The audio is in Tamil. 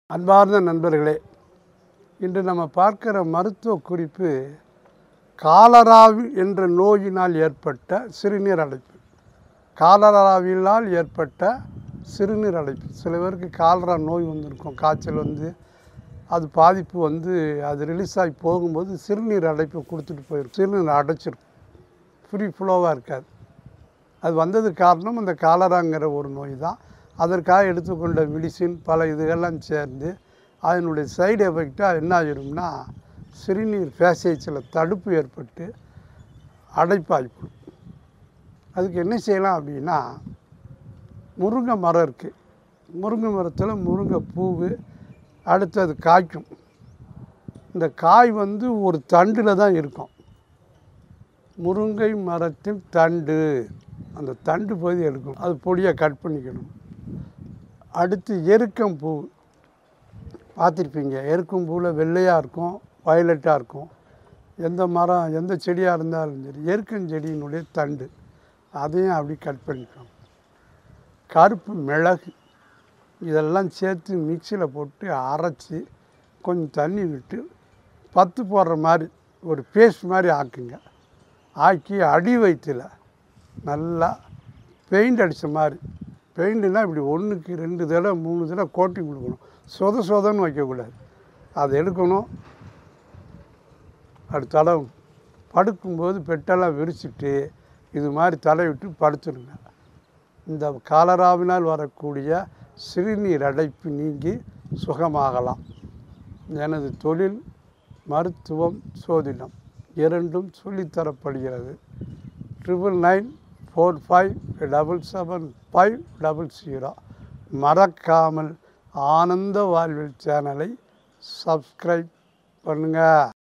அன்பார்ந்த நண்பர்களே இன்று நம்ம பார்க்கிற மருத்துவ குறிப்பு காலராவி என்ற நோயினால் ஏற்பட்ட சிறுநீர் அடைப்பு காலராவினால் ஏற்பட்ட சிறுநீர் அடைப்பு சில பேருக்கு காலரா நோய் வந்திருக்கும் காய்ச்சல் வந்து அது பாதிப்பு வந்து அது ரிலீஸ் ஆகி போகும்போது சிறுநீர் அடைப்பு கொடுத்துட்டு போயிடும் சிறுநீர் அடைச்சிருக்கும் ஃப்ரீ ஃப்ளோவாக இருக்காது அது வந்ததுக்கு காரணம் அந்த காலராங்கிற ஒரு நோய் தான் அதற்காக எடுத்துக்கொண்ட மெடிசின் பல இதுகள்லாம் சேர்ந்து அதனுடைய சைடு எஃபெக்டாக என்ன ஆகிரும்னா சிறுநீர் பேசேஜில் தடுப்பு ஏற்பட்டு அடைப்பாய்ப்படும் அதுக்கு என்ன செய்யலாம் அப்படின்னா முருங்கை மரம் இருக்குது முருங்கை மரத்தில் முருங்கை பூவு அடுத்து அது காய்க்கும் இந்த காய் வந்து ஒரு தண்டில் தான் இருக்கும் முருங்கை மரத்தின் தண்டு அந்த தண்டு பகுதி எடுக்கணும் அது பொடியாக கட் பண்ணிக்கணும் அடுத்து எருக்கம் பூ பார்த்துருப்பீங்க எருக்கம் பூவில் வெள்ளையாக இருக்கும் வயலட்டாக இருக்கும் எந்த மரம் எந்த செடியாக இருந்தாலும் சரி எருக்கஞ்செடியினுடைய தண்டு அதையும் அப்படி கட் பண்ணிக்கணும் கருப்பு மிளகு இதெல்லாம் சேர்த்து மிக்சியில் போட்டு அரைச்சி கொஞ்சம் தண்ணி விட்டு பத்து போடுற மாதிரி ஒரு பேஸ்ட் மாதிரி ஆக்குங்க ஆக்கி அடி வயிற்றில் நல்லா பெயிண்ட் அடித்த மாதிரி பெயிண்ட்னா இப்படி ஒன்றுக்கு ரெண்டு தடவை மூணு தடவை கோட்டிங் கொடுக்கணும் சொத சொதன்னு வைக்கக்கூடாது அதை எடுக்கணும் அப்படி தடவும் படுக்கும்போது பெட்டெல்லாம் விரிச்சிட்டு இது மாதிரி தடவிட்டு படுத்துடுங்க இந்த காலராவினால் வரக்கூடிய சிறுநீர் அடைப்பு நீங்கி சுகமாகலாம் எனது தொழில் மருத்துவம் சோதிடம் இரண்டும் சொல்லித்தரப்படுகிறது triple nine four five double seven five double zero மறக்காமல் ஆனந்த வாழ்வில் சேனலை சப்ஸ்கிரைப் பண்ணுங்கள்